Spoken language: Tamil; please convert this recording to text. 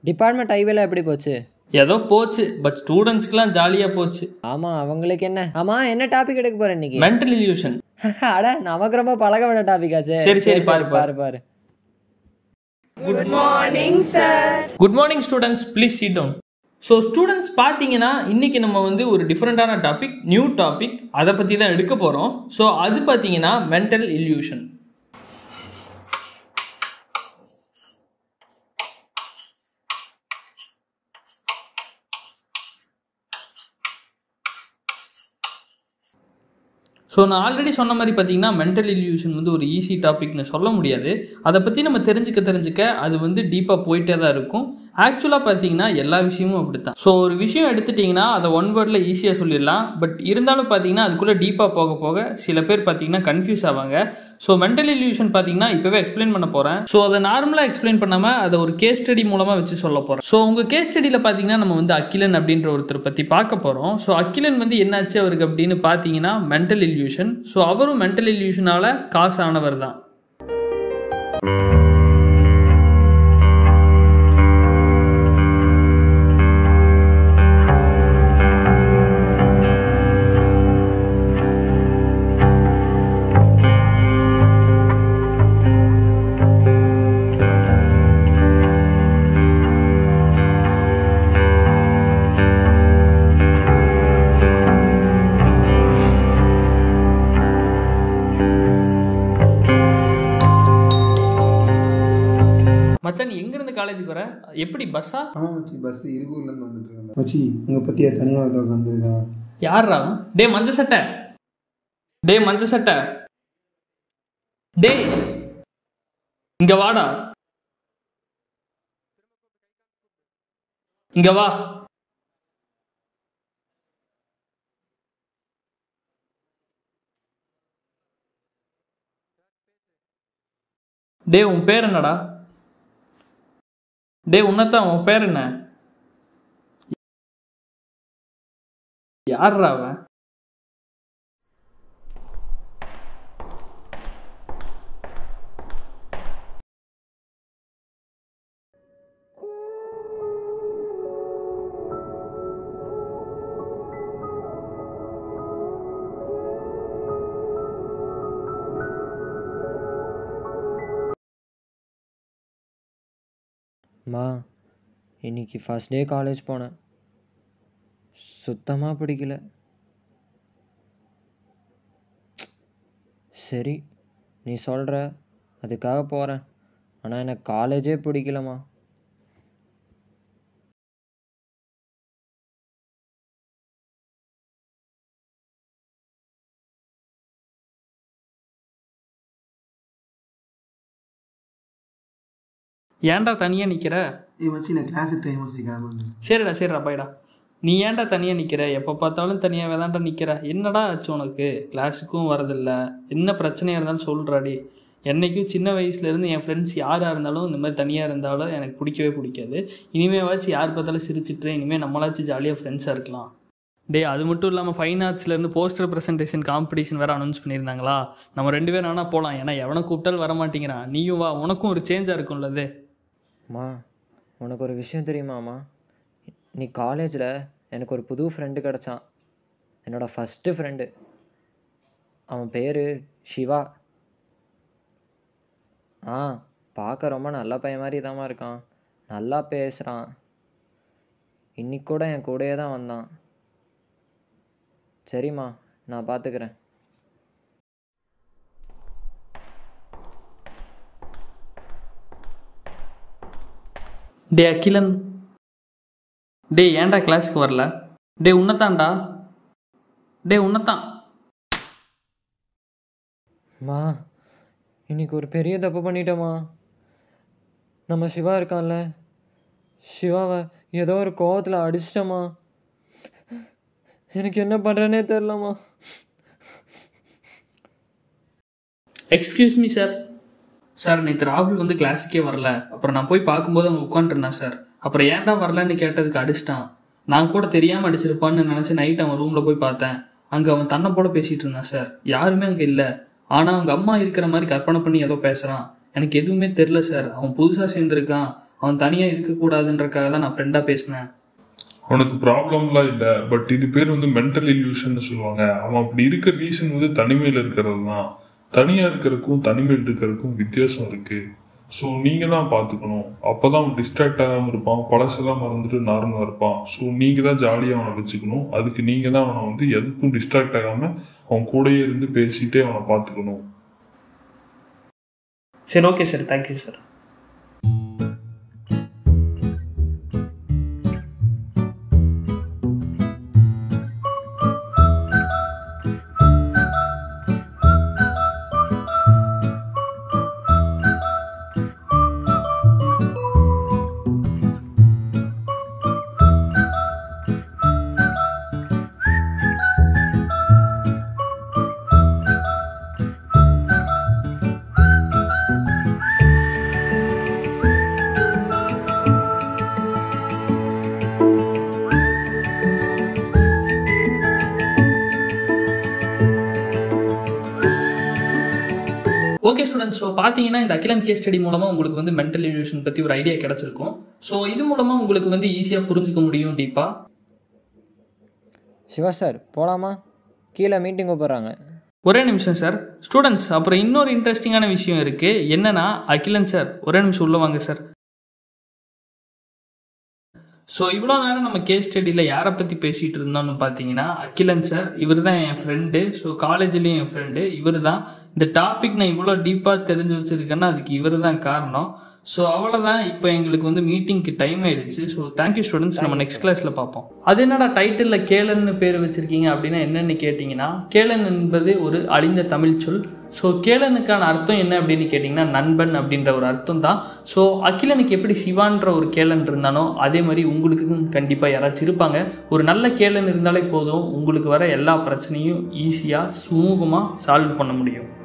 டிபார்ட்மெண்ட் ஐவேல எப்படி போச்சு ஏதோ போச்சு பட் ஸ்டூடெண்ட்ஸ்க்குலாம் ஜாலியாக போச்சு ஆமாம் அவங்களுக்கு என்ன ஆமாம் என்ன டாபிக் எடுக்க போகிறேன் இன்னைக்கு மென்டல் இல்யூஷன் அட நமக்கு ரொம்ப பழக வேண்டிய டாபிக் ஆச்சு சரி, சரி, பாரு, பாரு பாரு good morning students please sit down so students பார்த்தீங்கன்னா இன்னைக்கு நம்ம வந்து ஒரு டிஃப்ரெண்ட்டான டாபிக் நியூ டாபிக் அதை பற்றி தான் எடுக்க போகிறோம் ஸோ அது பார்த்தீங்கன்னா மென்டல் இல்யூஷன் ஸோ நான் ஆல்ரெடி சொன்ன மாதிரி பார்த்தீங்கன்னா மென்டல் இல்யூஷன் வந்து ஒரு ஈஸி டாபிக்னு சொல்ல முடியாது அதை பற்றி நம்ம தெரிஞ்சுக்க தெரிஞ்சுக்க அது வந்து டீப்பாக போயிட்டே தான் இருக்கும் ஆக்சுவலாக பார்த்தீங்கன்னா எல்லா விஷயமும் அப்படித்தான் ஸோ ஒரு விஷயம் எடுத்துட்டிங்கன்னா அதை ஒன் வேர்டில் ஈஸியாக சொல்லிடலாம் பட் இருந்தாலும் பார்த்தீங்கன்னா அதுக்குள்ளே டீப்பாக போக போக சில பேர் பார்த்தீங்கன்னா கன்ஃபியூஸ் ஆவாங்க ஸோ மென்டல் இல்யூஷன் பார்த்தீங்கன்னா இப்போவே எக்ஸ்பிளைன் பண்ண போகிறேன் ஸோ அதை நார்மலாக எக்ஸ்பிளைன் பண்ணாமல் அதை ஒரு கேஸ் ஸ்டடி மூலமாக வச்சு சொல்ல போகிறேன் ஸோ உங்கள் கேஸ் ஸ்டடியில் பார்த்தீங்கன்னா நம்ம வந்து அக்கிலன் அப்படின்ற ஒருத்தர் பற்றி பார்க்க போகிறோம் ஸோ அக்கிலன் வந்து என்னாச்சு அவருக்கு அப்படின்னு பார்த்தீங்கன்னா மென்டல் இல்யூஷன் ஸோ அவரும் மென்டல் இல்யூஷனால் காசு ஆனவர் தான் மச்சான் நீ எங்கேருந்து காலேஜுக்கு வர எப்படி பஸ்ஸா ஆமாம் மச்சி பஸ் இருகூர்லேருந்து வந்துட்டு இருக்கேன் மச்சி உங்களை பற்றியா தனியாக வந்து உட்காந்துருக்கான் யார்ரா அவன்? டேய் மஞ்ச சட்டை டேய் மஞ்ச சட்டை டேய் இங்க வாடா இங்க வா டேய் உன் பேர் என்னடா டேய் உன்னதான் உன் பேர் என்ன யார்ரா அவன் மா இன்னைக்கு ஃபஸ்ட் டே காலேஜ் போனேன் சுத்தமாக பிடிக்கல சரி நீ சொல்கிற அதுக்காக போகிறேன் ஆனால் எனக்கு காலேஜே பிடிக்கலம்மா ஏன்டா தனியாக நிற்கிற ஏய் மச்சி நான் கிளாஸுக்கு டைம் வச்சுருக்கேன் சரிடா சரிடா பைடா நீ ஏன்டா தனியாக நிற்கிற எப்போ பார்த்தாலும் தனியாக தான்டா நிற்கிற என்னடா ஆச்சு உனக்கு கிளாஸுக்கும் வரதில்ல என்ன பிரச்சனையாக இருந்தாலும் சொல்கிறாடி என்னைக்கும் சின்ன வயசுலேருந்து என் ஃப்ரெண்ட்ஸ் யாராக இருந்தாலும் இந்த மாதிரி தனியாக இருந்தாலும் எனக்கு பிடிக்கவே பிடிக்காது இனிமேவாச்சும் யார் பார்த்தாலும் சிரிச்சிட்டு இனிமேல் நம்மளாச்சும் ஜாலியாக ஃப்ரெண்ட்ஸாக இருக்கலாம் டேய் அது மட்டும் இல்லாமல் ஃபைன் ஆர்ட்ஸ்லேருந்து போஸ்டர் ப்ரெசன்டேஷன் காம்படிஷன் வேறு அனௌன்ஸ் பண்ணியிருந்தாங்களா நம்ம ரெண்டு பேரும் வேணால் போகலாம் ஏன்னா எவனை கூப்பிட்டாலும் வர மாட்டேங்கிறான் நீயும் வா உனக்கும் ஒரு சேஞ்சாக இருக்கும்லது அம்மா உனக்கு ஒரு விஷயம் தெரியுமாம்மா நீ காலேஜில் எனக்கு ஒரு புது ஃப்ரெண்டு கிடச்சான் என்னோடய ஃபஸ்ட்டு ஃப்ரெண்டு அவன் பேர் சிவா ஆ பார்க்க ரொம்ப நல்ல பையன் மாதிரி தாம்மா இருக்கான் நல்லா பேசுகிறான் இன்னைக்கு கூட என் கூடயே தான் வந்தான் சரிம்மா நான் பார்த்துக்கிறேன் டே அகிலன் டே ஏன்டா கிளாஸ்க்கு வரல டே உன்னத்தான்டா டே உன்னத்தான் மா இன்னைக்கு ஒரு பெரிய தப்பு பண்ணிட்டோமா நம்ம சிவா இருக்கான்ல சிவாவை ஏதோ ஒரு கோவத்தில் அடிச்சிட்டோமா எனக்கு என்ன பண்ணுறேனே தெரிலம்மா எக்ஸ்கியூஸ் மீ சார் சார் நேற்று ராகுல் வந்து கிளாஸுக்கே வரல அப்புறம் நான் போய் பார்க்கும்போது அவங்க உட்காந்துருந்தான் சார் அப்புறம் ஏன்டா வரலன்னு கேட்டதுக்கு அடிச்சிட்டான் நான் கூட தெரியாமல் அடிச்சிருப்பான்னு நினச்சி நைட் அவன் ரூமில் போய் பார்த்தேன் அங்கே அவன் தன்னை போல பேசிகிட்டு இருந்தான் சார் யாருமே அங்கே இல்லை ஆனால் அவங்க அம்மா இருக்கிற மாதிரி கற்பனை பண்ணி ஏதோ பேசுகிறான் எனக்கு எதுவுமே தெரில சார் அவன் புதுசாக சேர்ந்துருக்கான் அவன் தனியாக இருக்கக்கூடாதுன்றக்காக தான் நான் ஃப்ரெண்டாக பேசினேன் அவனுக்கு ப்ராப்ளம்லாம் இல்லை பட் இது பேர் வந்து மென்டல் இல்யூஷன் சொல்லுவாங்க அவன் அப்படி இருக்க ரீசன் வந்து தனிமையில் இருக்கிறது தான் தனியாக இருக்கிறதுக்கும் தனிமையில் இருக்கிறதுக்கும் வித்தியாசம் இருக்கு ஸோ நீங்கள் தான் பார்த்துக்கணும் அப்போ தான் அவன் டிஸ்ட்ராக்ட் ஆகாமல் இருப்பான் பழசெல்லாம் மறந்துட்டு நார்மலாக இருப்பான் ஸோ நீங்கள் தான் ஜாலியாக அவனை வச்சுக்கணும் அதுக்கு நீங்கள் தான் அவனை வந்து எதுக்கும் டிஸ்ட்ராக்ட் ஆகாமல் அவன் கூடயே இருந்து பேசிட்டே அவனை பார்த்துக்கணும் சரி okay sir thank you sir okay students so பார்த்தீங்கன்னா இந்த அகிலன் கேஸ் ஸ்டடி மூலமாக உங்களுக்கு வந்து மென்டல் இல்யூஷன் பற்றி ஒரு ஐடியா கிடச்சிருக்கும் ஸோ இது மூலமாக உங்களுக்கு வந்து ஈஸியாக புரிஞ்சுக்க முடியும் டீப்பாக சிவா சார் போகலாமா கீழே மீட்டிங் கூப்பிட்றாங்க ஒரே நிமிஷம் சார் ஸ்டூடெண்ட்ஸ் அப்புறம் இன்னொரு இன்ட்ரெஸ்டிங்கான விஷயம் இருக்குது என்னன்னா அகிலன் சார் ஒரே நிமிஷம் உள்ள வாங்க சார் ஸோ இவ்வளோ நேரம் நம்ம கேஸ் ஸ்டடியில் யாரை பற்றி பேசிகிட்டு இருந்தோம்னு பார்த்தீங்கன்னா அகிலன் சார் இவர் தான் என் ஃப்ரெண்டு ஸோ காலேஜ்லேயும் என் ஃப்ரெண்டு இவர் தான் இந்த டாபிக் நான் இவ்வளோ டீப்பாக தெரிஞ்சு வச்சிருக்கேன்னா அதுக்கு இவர் தான் காரணம் ஸோ அவ்வளோதான் இப்போ எங்களுக்கு வந்து மீட்டிங்க்கு டைம் ஆயிடுச்சு ஸோ தேங்க்யூ ஸ்டூடெண்ட்ஸ் நம்ம நெக்ஸ்ட் கிளாஸில் பார்ப்போம் அது என்னடா டைட்டிலில் கேளன்னு பேர் வச்சிருக்கீங்க அப்படின்னா என்னன்னு கேட்டிங்கன்னா கேளன் என்பது ஒரு அழிந்த தமிழ் சொல் ஸோ கேளனுக்கான அர்த்தம் என்ன அப்படின்னு கேட்டிங்கன்னா நண்பன் அப்படின்ற ஒரு அர்த்தம் தான் ஸோ அகிலனுக்கு எப்படி சிவான்ற ஒரு கேளன் இருந்தானோ அதே மாதிரி உங்களுக்கு கண்டிப்பாக யாராச்சும் இருப்பாங்க ஒரு நல்ல கேளன் இருந்தாலே போதும் உங்களுக்கு வர எல்லா பிரச்சனையும் ஈஸியாக சுமூகமாக சால்வ் பண்ண முடியும்